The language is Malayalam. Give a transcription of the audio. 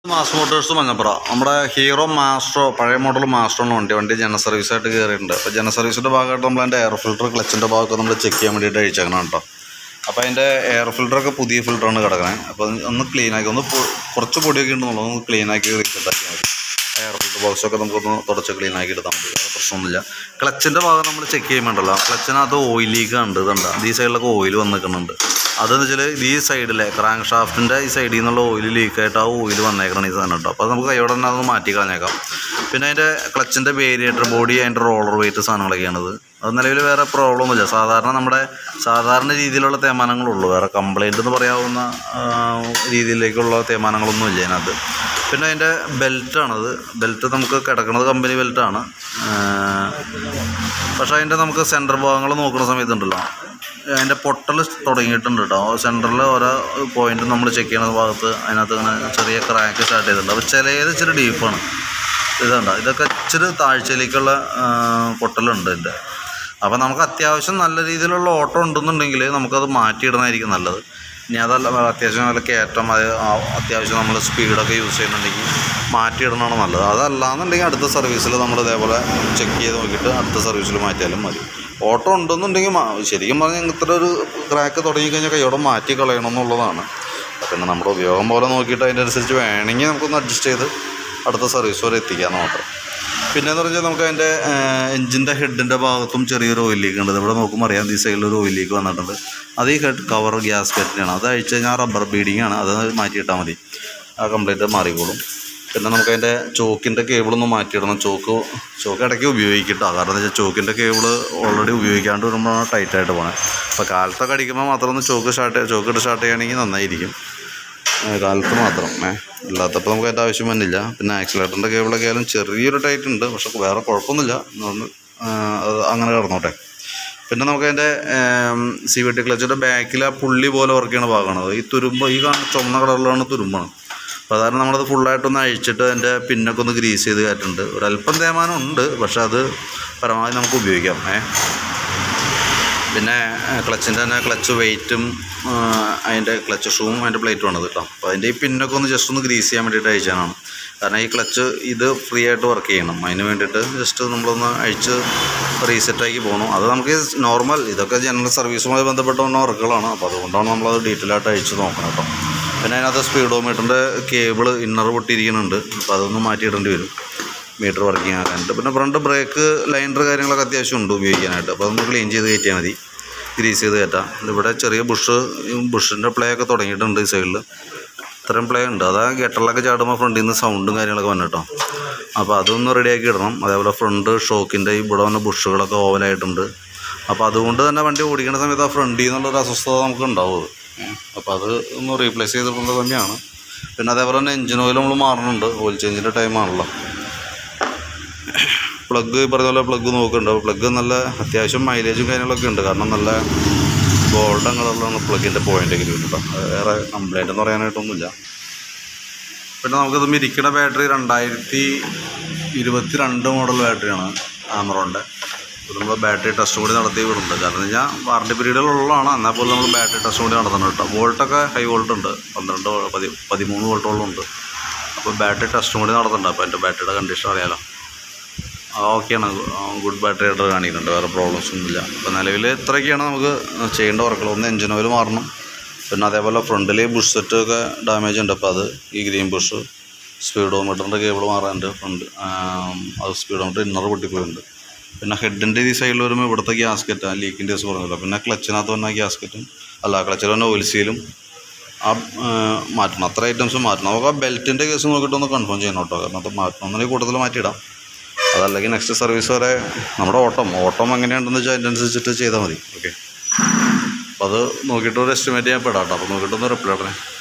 മാസ് മോട്ടോഴ്സ് മഞ്ഞപ്പുറ നമ്മുടെ ഹീറോ മാസ്ട്രോ പഴയ മോഡൽ മാസ്ട്രോ ആണ് വണ്ടി വണ്ടി ജന സർവീസായിട്ട് കയറിയിട്ടുണ്ട് അപ്പോൾ ജന സർവീസിൻ്റെ ഭാഗമായിട്ട് നമ്മൾ അതിൻ്റെ എയർ ഫിൽറ്റർ ക്ലച്ചിൻ്റെ ഭാഗമൊക്കെ നമ്മൾ ചെക്ക് ചെയ്യാൻ വേണ്ടിയിട്ട് അഴിച്ചേക്കണം കേട്ടോ അപ്പോൾ അതിൻ്റെ എയർ ഫിൽറ്ററൊക്കെ പുതിയ ഫിൽറ്ററാണ് കിടക്കുന്നത് അപ്പോൾ ഒന്ന് ക്ലീൻ ആക്കി ഒന്ന് പൊ- കുറച്ച് പൊടിയൊക്കെ ഉണ്ടെന്നുള്ളൂ ഒന്ന് ക്ലീൻ ആക്കി റീസെറ്റ് ആക്കിയാൽ മതി എയർ ഫിൽറ്റർ ബോക്സൊക്കെ നമുക്കൊന്ന് തുടച്ച് ക്ലീൻ ആക്കി എടുത്താൽ മതി വേറെ പ്രശ്നമൊന്നുമില്ല ക്ലച്ചിൻ്റെ ഭാഗം നമ്മൾ ചെക്ക് ചെയ്യുമ്പോണ്ടല്ലോ ക്ലച്ചിനകത്ത് ഓയിൽ ലീക്ക് ഉണ്ട് ഇതുണ്ട് ഈ സൈഡിലൊക്കെ ഓയിൽ വന്ന് നിൽക്കുന്നുണ്ട് അതെന്ന് വെച്ചാൽ ഈ സൈഡിലെ ക്രാങ്ക് ഷാഫ്റ്റിൻ്റെ ഈ സൈഡിൽ നിന്നുള്ള ഓയിൽ ലീക്കായിട്ട് ആ ഓയിൽ വന്നേക്കണം ഈ സാധനം കേട്ടോ അപ്പോൾ അത് നമുക്ക് കൈയോടെ തന്നെ അതൊന്ന് മാറ്റി കളഞ്ഞേക്കാം പിന്നെ അതിൻ്റെ ക്ലച്ചിൻ്റെ വേരിയേറ്റർ ബോഡി അതിൻ്റെ റോളർ വെയിറ്റ് സാധനങ്ങളൊക്കെയാണത് അത് നിലവിൽ വേറെ പ്രോബ്ലം ഒന്നുമില്ല സാധാരണ നമ്മുടെ സാധാരണ രീതിയിലുള്ള തേമാനങ്ങളുള്ളൂ വേറെ കംപ്ലൈൻറ്റ് എന്ന് പറയാവുന്ന ആ, രീതിയിലേക്കുള്ള തേമാനങ്ങളൊന്നും ഇല്ല അതിനകത്ത് പിന്നെ അതിൻ്റെ ബെൽറ്റാണത് ബെൽറ്റ് നമുക്ക് കിടക്കുന്നത് കമ്പനി ബെൽറ്റാണ് പക്ഷേ അതിൻ്റെ നമുക്ക് സെൻറ്റർ ഭാഗങ്ങൾ നോക്കുന്ന സമയത്തുണ്ടല്ലോ അതിൻ്റെ പൊട്ടൽ തുടങ്ങിയിട്ടുണ്ട് കേട്ടോ സെൻറ്ററിൽ ഓരോ പോയിന്റ് നമ്മൾ ചെക്ക് ചെയ്യുന്ന ഭാഗത്ത് അതിനകത്ത് ഇങ്ങനെ ചെറിയ ക്രാക്ക് സ്റ്റാർട്ട് ചെയ്തിട്ടുണ്ട് അപ്പോൾ ചിലത് ഇച്ചിരി ഡീപ്പാണ് ഇതുണ്ട് ഇതൊക്കെ ഇച്ചിരി താഴ്ചയിലേക്കുള്ള ആ, പൊട്ടലുണ്ട് ഇതിൻ്റെ അപ്പോൾ നമുക്ക് അത്യാവശ്യം നല്ല രീതിയിലുള്ള ഓട്ടം ഉണ്ടെന്നുണ്ടെങ്കിൽ നമുക്കത് മാറ്റിയിടുന്നതായിരിക്കും നല്ലത് ഇനി അതല്ല അത്യാവശ്യം നല്ല കയറ്റം അത് ആ- അത്യാവശ്യം നമ്മൾ സ്പീഡൊക്കെ യൂസ് ചെയ്യുന്നുണ്ടെങ്കിൽ മാറ്റിയിടണമാണ് നല്ലത് അതല്ലാന്നുണ്ടെങ്കിൽ അടുത്ത സർവീസിൽ നമ്മൾ ഇതേപോലെ ചെക്ക് ചെയ്ത് നോക്കിയിട്ട് അടുത്ത സർവീസിൽ മാറ്റിയാലും മതി ഓട്ടം ഉണ്ടെന്നുണ്ടെങ്കിൽ മാ- ശരിക്കും പറഞ്ഞാൽ ഇത്ര ഒരു ക്രാക്ക് തുടങ്ങിക്കഴിഞ്ഞാൽ കൈയോടെ മാറ്റി കളയണം എന്നുള്ളതാണ് പിന്നെ നമ്മുടെ ഉപയോഗം പോലെ നോക്കിയിട്ട് അതിൻ്റെ അനുസരിച്ച് വേണമെങ്കിൽ നമുക്കൊന്ന് അഡ്ജസ്റ്റ് ചെയ്ത് അടുത്ത സർവീസ് വരെ എത്തിക്കാൻ നോക്കാം പിന്നെന്ന് പറഞ്ഞാൽ നമുക്ക് അതിൻ്റെ എഞ്ചിൻ്റെ ഹെഡിൻ്റെ ഭാഗത്തും ചെറിയൊരു ഓയിൽ ലീക്ക് ഉണ്ട് ഇവിടെ നോക്കുമ്പോൾ അറിയാം ഈ സൈഡിൽ ഒരു ഓയിൽ ലീക്ക് വന്നിട്ടുണ്ട് അത് ഈ ഹെഡ് കവർ ഗ്യാസ് കെറ്റിനാണ് അത് അഴിച്ച് കഴിഞ്ഞാൽ റബ്ബർ ബീഡിങ് ആണ് അത് മാറ്റിയിട്ടാൽ മതി ആ കംപ്ലീറ്റ് മാറിക്കോളും പിന്നെ നമുക്ക് അതിൻ്റെ ചോക്കിൻ്റെ കേബിളൊന്ന് മാറ്റിയിടണം ചോക്ക് ചോക്ക് ഇടയ്ക്ക് ഉപയോഗിക്കട്ടോ കാരണം എന്താ വെച്ചാൽ ചോക്കിൻ്റെ കേബിള് ഓൾറെഡി ഉപയോഗിക്കാണ്ട് വരുമ്പോഴാണ് ടൈറ്റായിട്ട് പോകണത് അപ്പോൾ കാലത്തൊക്കെ അടിക്കുമ്പോൾ മാത്രം ഒന്ന് ചോക്ക് സ്റ്റാർട്ട് ചോക്ക് ഇട്ട് സ്റ്റാർട്ട് ചെയ്യുകയാണെങ്കിൽ നന്നായിരിക്കും ഏ, കാലത്ത് മാത്രം ഏ അല്ലാത്തപ്പോൾ നമുക്ക് അതിൻ്റെ ആവശ്യം വന്നില്ല പിന്നെ ആക്സിലേറ്ററിൻ്റെ കേബിളൊക്കെ ആയാലും ചെറിയൊരു ടൈറ്റ് ഉണ്ട് പക്ഷെ വേറെ കുഴപ്പമൊന്നുമില്ല അതുകൊണ്ട് ആ, അത് അങ്ങനെ കിടന്നോട്ടെ പിന്നെ നമുക്ക് അതിൻ്റെ സി വി ടി ക്ലച്ചിൻ്റെ ബാക്കിൽ ആ പുള്ളി പോലെ വർക്ക് ചെയ്യണ ഭാഗമാണ് അത് ഈ തുരുമ്പ് ഈ കാണുന്ന ചുമന്ന കളറിലാണ് തുരുമ്പാണ് അപ്പോൾ അതാണ് നമ്മളത് ഫുള്ളായിട്ടൊന്ന് അഴിച്ചിട്ട് അതിൻ്റെ പിന്നൊക്കെ ഒന്ന് ഗ്രീസ് ചെയ്ത് കയറ്റുന്നുണ്ട് ഒരല്പം തേമാനം ഉണ്ട് പക്ഷെ അത് പരമാവധി നമുക്ക് ഉപയോഗിക്കാം ഏ പിന്നെ ക്ലച്ചിൻ്റെ തന്നെ ക്ലച്ച് വെയിറ്റും അതിൻ്റെ ക്ലച്ച് ഷൂവും അതിൻ്റെ പ്ലേറ്റും ആണ് കേട്ടോ അപ്പോൾ അതിൻ്റെ ഈ പിന്നൊക്കെ ഒന്ന് ജസ്റ്റ് ഒന്ന് ഗ്രീസ് ചെയ്യാൻ വേണ്ടിയിട്ട് അയച്ചാണ് കാരണം ഈ ക്ലച്ച് ഇത് ഫ്രീ ആയിട്ട് വർക്ക് ചെയ്യണം അതിന് വേണ്ടിയിട്ട് ജസ്റ്റ് നമ്മളൊന്ന് അഴിച്ച് റീസെറ്റാക്കി പോകണം അത് നമുക്ക് നോർമൽ ഇതൊക്കെ ജനറൽ സർവീസുമായി ബന്ധപ്പെട്ട വർക്കുകളാണ് അപ്പോൾ അതുകൊണ്ടാണ് നമ്മളത് ഡീറ്റെയിൽ ആയിട്ട് അഴിച്ച് നോക്കണം കേട്ടോ പിന്നെ അതിനകത്ത് സ്പീഡോമീറ്ററിൻ്റെ കേബിൾ ഇന്നർ പൊട്ടിയിരിക്കുന്നുണ്ട് അപ്പോൾ അതൊന്ന് മാറ്റിയിടേണ്ടി വരും മീറ്റർ വർക്കിംഗ് ആക്കാനായിട്ട് പിന്നെ ഫ്രണ്ട് ബ്രേക്ക് ലൈനർ കാര്യങ്ങളൊക്കെ അത്യാവശ്യം ഉണ്ട് ഉപയോഗിക്കാനായിട്ട് അപ്പോൾ അതൊന്ന് ക്ലീൻ ചെയ്ത് കയറ്റിയാൽ മതി ഗ്രീസ് ചെയ്ത് കയറ്റാം ഇവിടെ ചെറിയ ബുഷ് ബുഷിൻ്റെ പ്ലേ ഒക്കെ തുടങ്ങിയിട്ടുണ്ട് ഈ സൈഡിൽ ഇത്രയും പ്ലേ ഉണ്ട് അതാ ഗട്ടറിലൊക്കെ ചാടുമ്പോൾ ഫ്രണ്ടിൽ നിന്ന് സൗണ്ടും കാര്യങ്ങളൊക്കെ വന്നിട്ടോ അപ്പോൾ അതൊന്ന് റെഡിയാക്കി ഇടണം അതേപോലെ ഫ്രണ്ട് ഷോക്കിൻ്റെ ഇവിടെ വന്ന ബുഷുകളൊക്കെ ഓവലായിട്ടുണ്ട് അപ്പോൾ അതുകൊണ്ട് തന്നെ വണ്ടി ഓടിക്കുന്ന സമയത്ത് ആ ഫ്രണ്ടിൽ നിന്നുള്ളൊരു അസ്വസ്ഥത നമുക്ക് ഉണ്ടാവും അത്. അപ്പോൾ അത് ഒന്ന് റീപ്ലേസ് ചെയ്തിട്ടുള്ളത് തന്നെയാണ് പിന്നെ അതേപോലെ തന്നെ എഞ്ചിൻ ഓയിൽ നമ്മൾ മാറുന്നുണ്ട് ഓയിൽ ചേഞ്ചിൻ്റെ ടൈമാണല്ലോ പ്ലഗ് ഈ പറഞ്ഞ പോലെ പ്ലഗ് നോക്കുന്നുണ്ട് പ്ലഗ് നല്ല അത്യാവശ്യം മൈലേജും കാര്യങ്ങളൊക്കെ ഉണ്ട് കാരണം നല്ല ഗോൾഡൻ കളറിലാണ് പ്ലഗിൻ്റെ പോയിൻ്റ് കേട്ടോ അത് വേറെ കംപ്ലൈൻ്റ് എന്ന് പറയാനായിട്ടൊന്നുമില്ല പിന്നെ നമുക്കിത് ഇരിക്കുന്ന ബാറ്ററി രണ്ടായിരത്തി ഇരുപത്തി രണ്ട് മോഡൽ ബാറ്ററിയാണ് ആമറോൻ്റെ ഇത് നമ്മൾ ബാറ്ററി ടെസ്റ്റ് കൂടി നടത്തി വിടുന്നുണ്ട് കാരണം എന്ന് വെച്ചാൽ വാറണ്ടി പീരീഡിലുള്ളതാണ് എന്നാൽ പോലും നമ്മൾ ബാറ്ററി ടെസ്റ്റ് കൂടി നടത്തുന്നുണ്ട് കേട്ടോ വോൾട്ടൊക്കെ ഹൈ വോൾട്ട് ഉണ്ട് പന്ത്രണ്ട് പതി പതിമൂന്ന് വോൾട്ടോളം ഉണ്ട് അപ്പോൾ ബാറ്ററി ടെസ്റ്റും കൂടി നടത്തുന്നുണ്ട് അപ്പോൾ എൻ്റെ ബാറ്ററിയുടെ കണ്ടീഷൻ അറിയാലോ ഓക്കെയാണ് ഗുഡ് ബാറ്ററി ആയിട്ട് കാണിക്കുന്നുണ്ട് വേറെ പ്രോബ്ലംസ് ഒന്നുമില്ല അപ്പോൾ നിലവിൽ ഇത്രയൊക്കെയാണ് നമുക്ക് ചെയ്യേണ്ട വർക്കുകൾ ഒന്ന് എഞ്ചിൻ ഓയിൽ മാറണം പിന്നെ അതേപോലെ ഫ്രണ്ടിൽ ബുഷ് സെറ്റ് ഒക്കെ ഡാമേജ് ഉണ്ട് അപ്പോൾ അത് ഈ ഗ്രീൻ ബുഷ് സ്പീഡോമീറ്ററിൻ്റെ കേബിൾ മാറാനുണ്ട് ഫ്രണ്ട് അത് സ്പീഡോമീറ്റർ ഇന്നർ പൊട്ടിപ്പോയിട്ടുണ്ട് പിന്നെ ഹെഡിൻ്റെ ഈ സൈഡിൽ വരുമ്പോൾ ഇവിടുത്തെ ഗ്യാസ്കറ്റ് ലീക്കിൻ്റെ കേസ് പറഞ്ഞല്ലോ പിന്നെ ക്ലച്ചിനകത്ത് വന്ന ഗ്യാസ്കറ്റും അല്ല ക്ലച്ചിൽ വന്ന ഓയിൽ സീലും ആ ആ, മാറ്റണം അത്ര ഐറ്റംസ് മാറ്റണം നമുക്ക് ആ ബെൽറ്റിൻ്റെ കേസ് നോക്കിയിട്ട് ഒന്ന് കൺഫേം ചെയ്യണം കേട്ടോ കാരണം അത് മാറ്റണം ഒന്നിനെ കൂടുതൽ മാറ്റിയിടാം അതല്ലെങ്കിൽ നെക്സ്റ്റ് സർവീസ് വരെ നമ്മുടെ ഓട്ടം ഓട്ടം എങ്ങനെയുണ്ടെന്ന് വെച്ചാൽ അതിനനുസരിച്ചിട്ട് ചെയ്താൽ മതി ഓക്കെ അപ്പോൾ അത് നോക്കിയിട്ട് ഒരു എസ്റ്റിമേറ്റ് ചെയ്യാൻ പെടാം കേട്ടോ അപ്പോൾ നോക്കിയിട്ടൊന്ന് റിപ്ലൈ ഇടണേ